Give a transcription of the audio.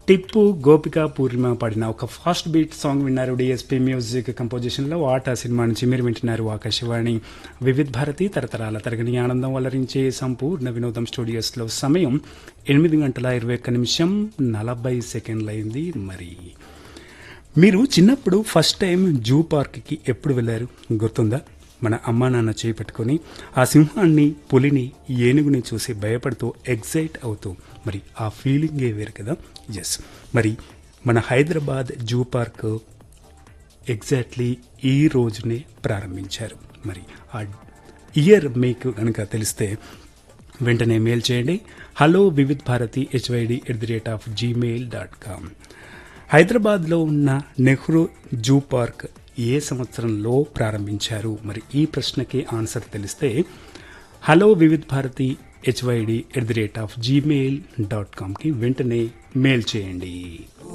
టిప్పు గోపిక పూర్ణిమ పాడిన ఒక ఫాస్ట్ బీట్ సాంగ్ విన్నారు డిఎస్పీ మ్యూజిక్ కంపోజిషన్ లో ఆట సినిమా నుంచి మీరు వింటున్నారు ఆకాశవాణి వివిధ్ భారతి తరతరాల తరగని ఆనందం వల్లరించే సంపూర్ణ వినోదం స్టూడియోస్ లో సమయం ఎనిమిది గంటల ఇరవై ఒక్క నిమిషం నలభై సెకండ్లయింది మరి మీరు చిన్నప్పుడు ఫస్ట్ టైం జూ పార్క్కి ఎప్పుడు వెళ్ళారు గుర్తుందా మన అమ్మా నాన్న చేపట్టుకొని ఆ సింహాన్ని పులిని ఏనుగుని చూసి భయపడుతూ ఎగ్జైట్ అవుతూ మరి ఆ ఫీలింగే వేరు కదా ఎస్ మరి మన హైదరాబాద్ జూ పార్క్ ఎగ్జాక్ట్లీ ఈ రోజునే ప్రారంభించారు మరి ఆ ఇయర్ మీకు కనుక తెలిస్తే వెంటనే మెయిల్ చేయండి hello Vividh Bharati HYD at the rate of Gmail dot com హైదరాబాద్లో ఉన్న నెహ్రూ జూ పార్క్ ఏ సంవత్సరంలో ప్రారంభించారు మరి ఈ ప్రశ్నకి ఆన్సర్ తెలిస్తే hello Vividh Bharati HYD at the rate of Gmail dot కామ్కి వెంటనే మెయిల్ చేయండి